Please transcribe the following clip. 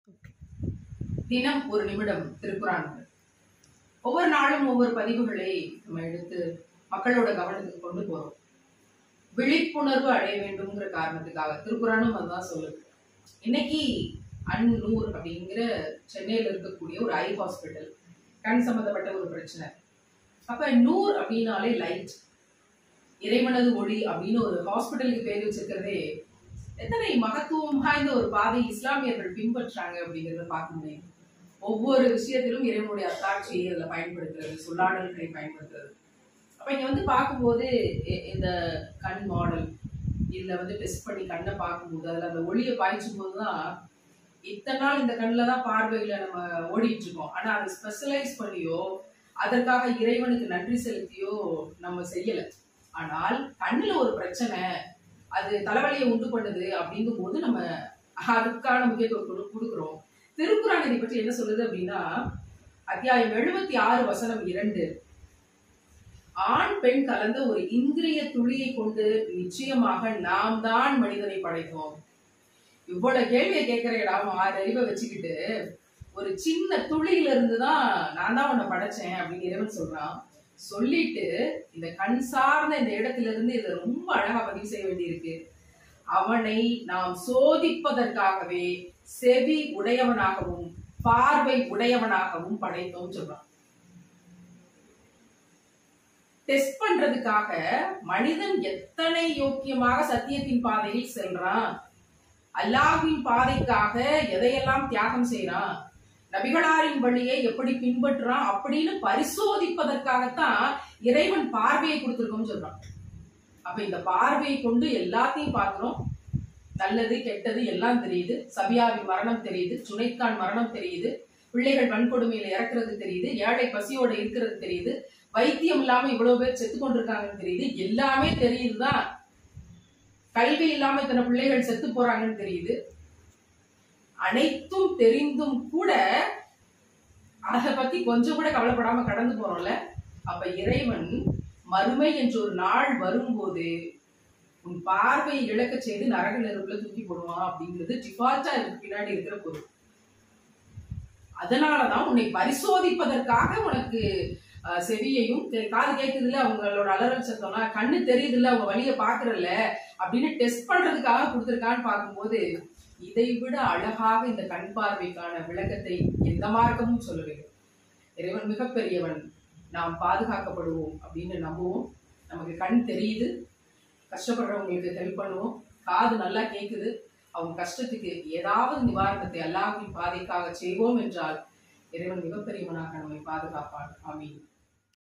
தினம் ஒரு நிமிடம் திருக்குறான் ஒவ்வொரு நாளும் ஒவ்வொரு பதிவுகளை நம்ம எடுத்து மக்களோட கவனத்துக்கு கொண்டு போறோம் விழிப்புணர்வு அடைய வேண்டும்ங்கிற காரணத்துக்காக திருக்குறானும் அதுதான் சொல்லுது இன்னைக்கு அன்னூர் அப்படிங்கிற சென்னையில இருக்கக்கூடிய ஒரு ஐ ஹாஸ்பிட்டல் கண் சம்பந்தப்பட்ட ஒரு பிரச்சனை அப்ப நூர் அப்படின்னாலே லைட் இறைவனது ஒளி அப்படின்னு ஒரு ஹாஸ்பிட்டலுக்கு பேர் வச்சிருக்கிறதே எத்தனை மகத்துவம் வாய்ந்த ஒரு பாதை இஸ்லாமியர்கள் பின்பற்றாங்க அப்படிங்கறத பார்க்க முடியும் ஒவ்வொரு விஷயத்திலும் இறைவனுடைய அத்தாட்சியை அதில் பயன்படுத்துறது சொல்லாடல்களை பயன்படுத்துறது அப்ப இங்க வந்து பார்க்கும்போது இ- இந்த கண் மாடல் இதுல வந்து டெஸ்ட் பண்ணி கண்ணை பார்க்கும்போது அதுல அந்த ஒளியை பாய்ச்சும் போதுதான் இத்தனை நாள் இந்த கண்ணில் தான் பார்வையில நம்ம ஓடிட்டு இருக்கோம் ஆனா அதை ஸ்பெஷலைஸ் பண்ணியோ அதற்காக இறைவனுக்கு நன்றி செலுத்தியோ நம்ம செய்யல ஆனால் கண்ணுல ஒரு பிரச்சனை அது தலைவலியை உண்டு பண்ணுது அப்படிங்கும் போது நம்ம அதுக்கான முக்கியத்துவம் கொடு- கொடுக்கிறோம் திருக்குறான் இதை பற்றி என்ன சொல்லுது அப்படின்னா அத்தியாயம் எழுபத்தி ஆறு வசனம் இரண்டு ஆண் பெண் கலந்த ஒரு இந்திரிய துளியை கொண்டு நிச்சயமாக நாம் தான் மனிதனை படைத்தோம் இவ்வளவு கேள்வியை கேட்கிறேடா ஆறு அறிவை வச்சுக்கிட்டு ஒரு சின்ன துளியில இருந்து தான் நான் தான் உன்னை படைச்சேன் அப்படின்னு இறைவன் சொல்றான் சொல்லிட்டு இந்த கண் சார்ந்த இந்த இடத்துல இருந்து இதை ரொம்ப அழகா பதிவு செய்ய வேண்டியிருக்கு அவனை நாம் சோதிப்பதற்காகவே செவி உடையவனாகவும் பார்வை உடையவனாகவும் படைத்தோம் சொல்றான் டெஸ்ட் பண்றதுக்காக மனிதன் எத்தனை யோக்கியமாக சத்தியத்தின் பாதையில் செல்றான் அல்லாஹ்வின் பாதைக்காக எதையெல்லாம் தியாகம் செய்றான் நபிகளாரின் வழியை எப்படி பின்பற்றுறான் அப்படின்னு பரிசோதிப்பதற்காகத்தான் இறைவன் பார்வையை கொடுத்திருக்கோம்னு சொல்றான் அப்ப இந்த பார்வையை கொண்டு எல்லாத்தையும் பார்க்கிறோம் நல்லது கெட்டது எல்லாம் தெரியுது சபியாவின் மரணம் தெரியுது சுனைத்கான் மரணம் தெரியுது பிள்ளைகள் வன்கொடுமையில இறக்குறது தெரியுது ஏழை பசியோட இருக்கிறது தெரியுது வைத்தியம் இல்லாம இவ்வளவு பேர் செத்து கொண்டிருக்காங்கன்னு தெரியுது எல்லாமே தெரியுதுதான் கல்வி இல்லாம இத்தனை பிள்ளைகள் செத்து போறாங்கன்னு தெரியுது அனைத்தும் தெரிந்தும் கூட அதை பத்தி கொஞ்சம் கூட கவலைப்படாம கடந்து போறோம்ல அப்ப இறைவன் மறுமை என்ற ஒரு நாள் வரும்போது உன் பார்வையை இழக்க செய்து நரக நெருப்புல தூக்கி போடுவான் அப்படிங்கிறது டிஃபால்ட்டா இதுக்கு பின்னாடி இருக்கிற பொருள் அதனாலதான் உன்னை பரிசோதிப்பதற்காக உனக்கு அஹ், செவியையும் கே- காது கேட்குதுல அவங்களோட அலறல் சத்தம்னா கண்ணு தெரியுதுல்ல அவங்க வழிய பாக்குறல்ல அப்படின்னு டெஸ்ட் பண்றதுக்காக கொடுத்துருக்கான்னு பார்க்கும்போது இதை விட அழகாக இந்த கண் பார்வைக்கான விளக்கத்தை எந்த மார்க்கமும் சொல்லவில்லை இறைவன் மிகப்பெரியவன் நாம் பாதுகாக்கப்படுவோம் அப்படின்னு நம்புவோம் நமக்கு கண் தெரியுது கஷ்டப்படுறவங்களுக்கு ஹெல்ப் பண்ணுவோம் காது நல்லா கேக்குது அவங்க கஷ்டத்துக்கு ஏதாவது நிவாரணத்தை அல்லாஹ்வின் பாதைக்காக செய்வோம் என்றால் இறைவன் மிகப்பெரியவனாக நம்மை பாதுகாப்பான் ஆமீன்